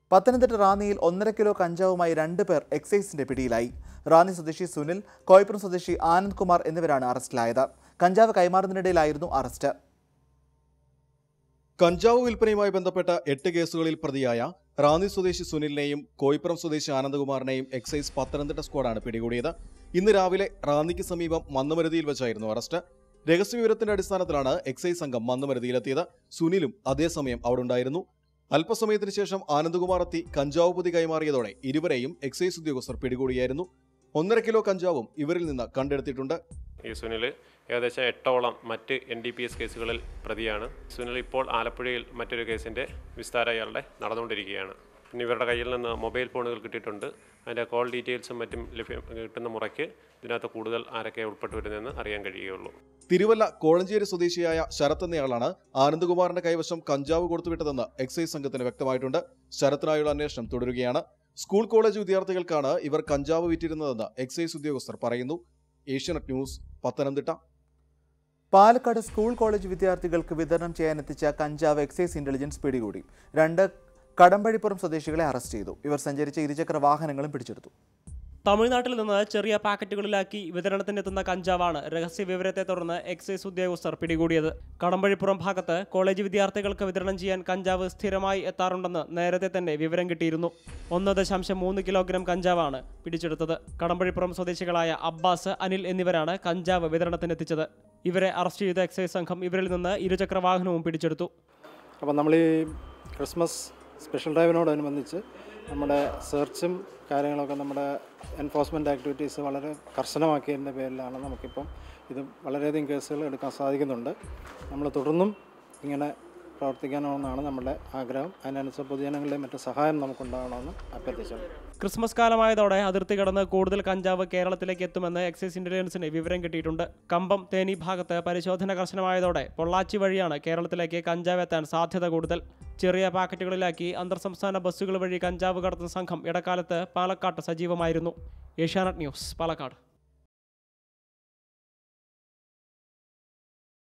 പത്തനംതിട്ട റാന്നിയിൽ ഒന്നര കിലോ കഞ്ചാവുമായി രണ്ട് പേർ എക്സൈസിന്റെ പിടിയിലായി റാന്നി സ്വദേശി സുനിൽ കോയപ്പുറം സ്വദേശി ആനന്ദ് കുമാർ എന്നിവരാണ് അറസ്റ്റിലായത് കഞ്ചാവ് കൈമാറുന്നതിനിടയിലായിരുന്നു അറസ്റ്റ് കഞ്ചാവ് വിൽപ്പനയുമായി ബന്ധപ്പെട്ട എട്ട് കേസുകളിൽ പ്രതിയായ റാന്നി സ്വദേശി സുനിലിനെയും കോയിപ്പുറം സ്വദേശി ആനന്ദകുമാറിനെയും എക്സൈസ് പത്തനംതിട്ട സ്ക്വാഡാണ് പിടികൂടിയത് ഇന്ന് രാവിലെ റാന്നിക്ക് സമീപം മന്നുമരുതിയിൽ വെച്ചായിരുന്നു അറസ്റ്റ് രഹസ്യവിവരത്തിന്റെ അടിസ്ഥാനത്തിലാണ് എക്സൈസ് സംഘം മന്നുമരുതിയിലെത്തിയത് സുനിലും അതേസമയം അവിടെ ഉണ്ടായിരുന്നു അല്പസമയത്തിന് ശേഷം ആനന്ദകുമാർ എത്തി കഞ്ചാവ് പൊതി കൈമാറിയതോടെ ഇരുവരെയും എക്സൈസ് ഉദ്യോഗസ്ഥർ പിടികൂടിയായിരുന്നു ഒന്നര കിലോ കഞ്ചാവും ഇവരിൽ നിന്ന് കണ്ടെടുത്തിട്ടുണ്ട് ഈ സുനിൽ ഏകദേശം എട്ടോളം മറ്റ് എൻ ഡി പി എസ് കേസുകളിൽ പ്രതിയാണ് സുനിൽ ഇപ്പോൾ ആലപ്പുഴയിൽ മറ്റൊരു കേസിൻ്റെ വിസ്താരം അയാളുടെ നടന്നുകൊണ്ടിരിക്കുകയാണ് പിന്നെ ഇവരുടെ കയ്യിൽ നിന്ന് മൊബൈൽ ഫോണുകൾ കിട്ടിയിട്ടുണ്ട് അതിൻ്റെ കോൾ ഡീറ്റെയിൽസും മറ്റും ലഭ്യം കിട്ടുന്ന മുറയ്ക്ക് ഇതിനകത്ത് കൂടുതൽ ആരൊക്കെ ഉൾപ്പെട്ടു വരുന്നതെന്ന് അറിയാൻ കഴിയുകയുള്ളൂ തിരുവല്ല കോഴഞ്ചേരി സ്വദേശിയായ ശരത് എന്നയാളാണ് ആനന്ദകുമാറിന്റെ കൈവശം കഞ്ചാവ് കൊടുത്തുവിട്ടതെന്ന് എക്സൈസ് സംഘത്തിന് വ്യക്തമായിട്ടുണ്ട് ശരത്തിനായുള്ള അന്വേഷണം തുടരുകയാണ് സ്കൂൾ കോളേജ് വിദ്യാർത്ഥികൾക്കാണ് ഇവർ കഞ്ചാവ് വിറ്റിരുന്നതെന്ന് എക്സൈസ് ഉദ്യോഗസ്ഥർ പറയുന്നു Asianet news Pathanamthitta Palakkad school college വിദ്യാർത്ഥികൾക്ക് വിതരണം ചെയ്യാനെത്തിച്ച കഞ്ചാവ് എക്സൈസ് ഇന്റലിജൻസ് പിടികൂടി രണ്ട് കടമ്പഴിപ്പുറം സ്വദേശികളെ അറസ്റ്റ് ചെയ്തു ഇവർ സഞ്ചരിച്ച ഇരുചക്ര വാഹനങ്ങളും പിടിച്ചെടുത്തു തമിഴ്നാട്ടിൽ നിന്ന് ചെറിയ പാക്കറ്റുകളിലാക്കി വിതരണത്തിനെത്തുന്ന കഞ്ചാവാണ് രഹസ്യ വിവരത്തെ തുടർന്ന് എക്സൈസ് ഉദ്യോഗസ്ഥർ പിടികൂടിയത് കടമ്പഴിപ്പുറം ഭാഗത്ത് കോളേജ് വിദ്യാർത്ഥികൾക്ക് വിതരണം ചെയ്യാൻ കഞ്ചാവ് സ്ഥിരമായി എത്താറുണ്ടെന്ന് നേരത്തെ തന്നെ വിവരം കിട്ടിയിരുന്നു ഒന്ന് ദശാംശം മൂന്ന് കിലോഗ്രാം കഞ്ചാവാണ് പിടിച്ചെടുത്തത് കടമ്പഴിപ്പുറം സ്വദേശികളായ അബ്ബാസ് അനിൽ എന്നിവരാണ് കഞ്ചാവ് വിതരണത്തിനെത്തിച്ചത് ഇവരെ അറസ്റ്റ് ചെയ്ത എക്സൈസ് സംഘം ഇവരിൽ നിന്ന് ഇരുചക്ര വാഹനവും പിടിച്ചെടുത്തു അപ്പോൾ നമ്മൾ ഈ ക്രിസ്മസ് സ്പെഷ്യൽ ഡ്രൈവിനോടനുബന്ധിച്ച് നമ്മുടെ സെർച്ചും കാര്യങ്ങളൊക്കെ നമ്മുടെ എൻഫോഴ്സ്മെൻറ്റ് ആക്ടിവിറ്റീസ് വളരെ കർശനമാക്കിയതിൻ്റെ പേരിലാണ് നമുക്കിപ്പം ഇത് വളരെയധികം കേസുകൾ എടുക്കാൻ സാധിക്കുന്നുണ്ട് നമ്മൾ തുടർന്നും ഇങ്ങനെ പ്രവർത്തിക്കണമെന്നാണ് നമ്മുടെ ആഗ്രഹം അതിനനുസരിച്ച് പൊതുജനങ്ങളുടെയും മറ്റു സഹായം നമുക്കുണ്ടാകണമെന്ന് അഭ്യർത്ഥിച്ചു ക്രിസ്മസ് കാലമായതോടെ അതിർത്തി കടന്ന് കൂടുതൽ കഞ്ചാവ് കേരളത്തിലേക്ക് എത്തുമെന്ന് എക്സൈസ് ഇന്റലിജൻസിന് വിവരം കിട്ടിയിട്ടുണ്ട് കമ്പം തേനി ഭാഗത്ത് പരിശോധന കർശനമായതോടെ പൊള്ളാച്ചി വഴിയാണ് കേരളത്തിലേക്ക് കഞ്ചാവ് എത്താൻ സാധ്യത കൂടുതൽ ചെറിയ പാക്കറ്റുകളിലാക്കി അന്തർ സംസ്ഥാന ബസ്സുകൾ വഴി കഞ്ചാവ് കടത്തുന്ന സംഘം ഇടക്കാലത്ത് പാലക്കാട്ട് സജീവമായിരുന്നു ഏഷ്യാനെറ്റ് ന്യൂസ് പാലക്കാട്